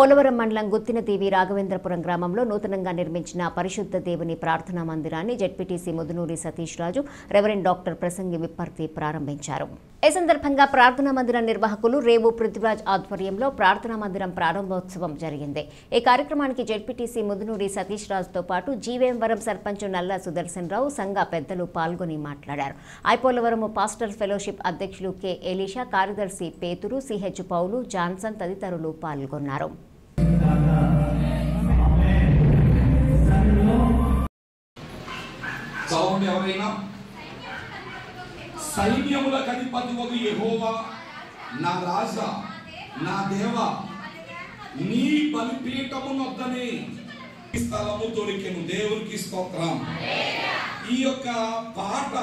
పోలవరం మండలం గుత్తినదేవి రాఘవేంద్రపురం గ్రామంలో నూతనంగా నిర్మించిన పరిశుద్ధ దేవుని ప్రార్థనా మందిరాన్ని ZPTC Mudunuri Satish Raju reverend doctor Prasangi Vipparthi ప్రారంభించారు ఈ సందర్భంగా ప్రార్థనా మందిరం నిర్వాహకులు రేవు పృథ్వీరాజ్ ఆధ్వర్యంలో ప్రార్థనా మందిరం ప్రారంభోత్సవం జరిగింది ఈ కార్యక్రమానికి జెడ్పీటీసీ ముదునూరి సతీష్ రాజుతో పాటు జీవేంవరం సర్పంచ్ నల్ల సుదర్శన్ రావు సంఘ పెద్దలు పాల్గొని మాట్లాడారు ఐపోలవరం పాస్టర్ ఫెలోషిప్ అధ్యక్షులు కె ఎలీషా కార్యదర్శి పేతురు సిహెచ్ పౌలు జాన్సన్ తదితరులు పాల్గొన్నారు చదవండి ఎవరైనా సైన్యములకు అధిపతి ఒక యెహోవా నా రాజా నా దేవ నీ బలిపీఠము నొద్దనే ఈ స్థలము దొరికెను దేవునికి స్తోత్రం ఈ యొక్క పాట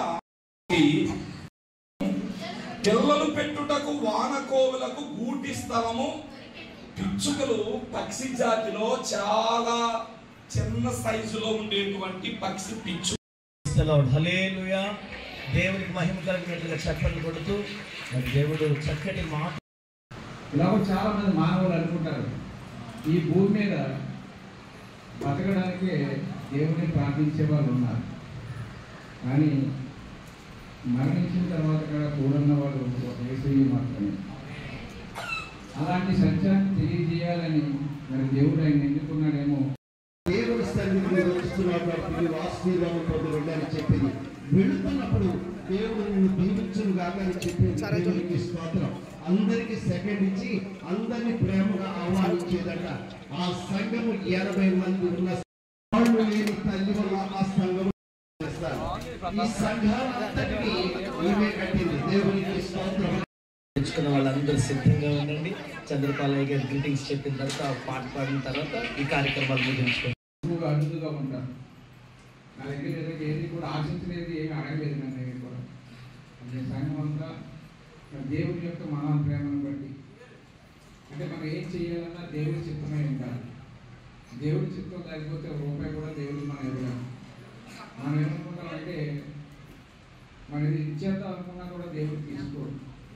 పిల్లలు పెట్టుటకు వానకోవులకు గూటి స్థలము పిచ్చుకలు పక్షి జాతిలో చాలా చిన్న సైజులో ఉండేటువంటి పక్షి పిచ్చు హలేలుయా దేవునికి మహిమ కలిగినట్లుగా చప్పట్లు కొడుతూ మరి దేవుడు చక్కటి మాట ఇలా చాలా మంది మానవులు అనుకుంటారు ఈ భూమి మీద బతకడానికి దేవుని ప్రార్థించే వాళ్ళు ఉన్నారు కానీ మరణించిన తర్వాత కూడా కూడున్న వాళ్ళు ఒక యేసయ్య మాత్రమే అలాంటి సత్యాన్ని తెలియజేయాలని మరి దేవుడు ఆయన ఎన్నుకున్నాడేమో దేవుని సన్నిధిలో వస్తున్నప్పుడు నీవు ఆశీర్వాదంతో వెళ్ళని చెప్పింది వెళుతున్నప్పుడు దేవుడు నిన్ను దీవించును గాక అని చెప్పింది దేవునికి స్తోత్రం అందరికి సెకండ్ ఇచ్చి అందరిని ప్రేమగా ఆహ్వానించేదట ఆ సంఘము ఎనభై మంది ఉన్న వాళ్ళు లేని తల్లి వల్ల ఆ సంఘము చేస్తారు. ఈ సంఘాలంతటినీ ఈమె కట్టింది దేవునికి స్తోత్రం తెచ్చుకున్న వాళ్ళందరూ సిద్ధంగా ఉండండి చంద్రపాలయ్య గారి గ్రీటింగ్స్ చెప్పిన తర్వాత ఆ పాట పాడిన తర్వాత ఈ కార్యక్రమాలు ముగించుకోండి ఎక్కువగా అరుదుగా ఉంటారు నా దగ్గర ఏదైతే ఏది కూడా ఆశించలేదు ఏమి అడగలేదు నా దగ్గర కూడా అంటే సంఘం అంతా మరి దేవుడి యొక్క మన ప్రేమను బట్టి అంటే మనం ఏం చేయాలన్నా దేవుడి చిత్తమే ఉండాలి దేవుడి చిత్తం లేకపోతే ఒక రూపాయి కూడా దేవుడు మనం ఇవ్వలేము మనం ఏమనుకుంటామంటే మనం ఇది ఇచ్చేద్దాం అనుకున్నా కూడా దేవుడు తీసుకోడు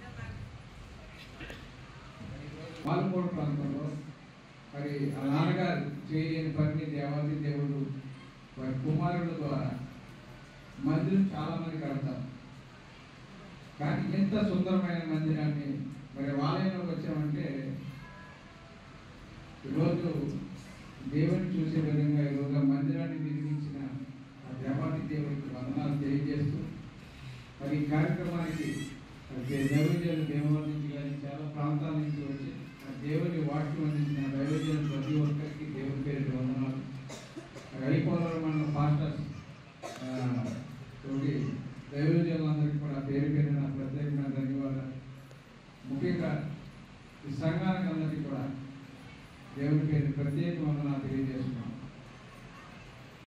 పాల్గొండ ప్రాంతంలో మరి ఆ నాన్నగారు చేయలేని పని దేవాది దేవుడు వారి కుమారుల ద్వారా మందిరం చాలా మంది కడతారు కానీ ఎంత సుందరమైన మందిరాన్ని మరి ఆలయంలోకి వచ్చామంటే ఈరోజు దేవుని చూసే విధంగా ఈరోజు ఆ మందిరాన్ని నిర్మించిన ఆ దేవాది దేవుడికి వందనాలు తెలియజేస్తూ మరి ఈ కార్యక్రమానికి దైవజనులు దేవాలయం నుంచి కానీ చాలా ప్రాంతాల నుంచి వచ్చి ఆ దేవుని వాక్యం అందించిన దైవజనులు ప్రతి ఒక్కరికి దేవుని పేరు వందనాలు అయిపోవడం మన పాస్టర్స్ తోటి దైవజనులందరికీ కూడా పేరు పేరున ప్రత్యేకమైన ధన్యవాదాలు ముఖ్యంగా ఈ సంఘానికి అందరికీ కూడా దేవుని పేరు ప్రత్యేక వందనాలు తెలియజేస్తున్నాం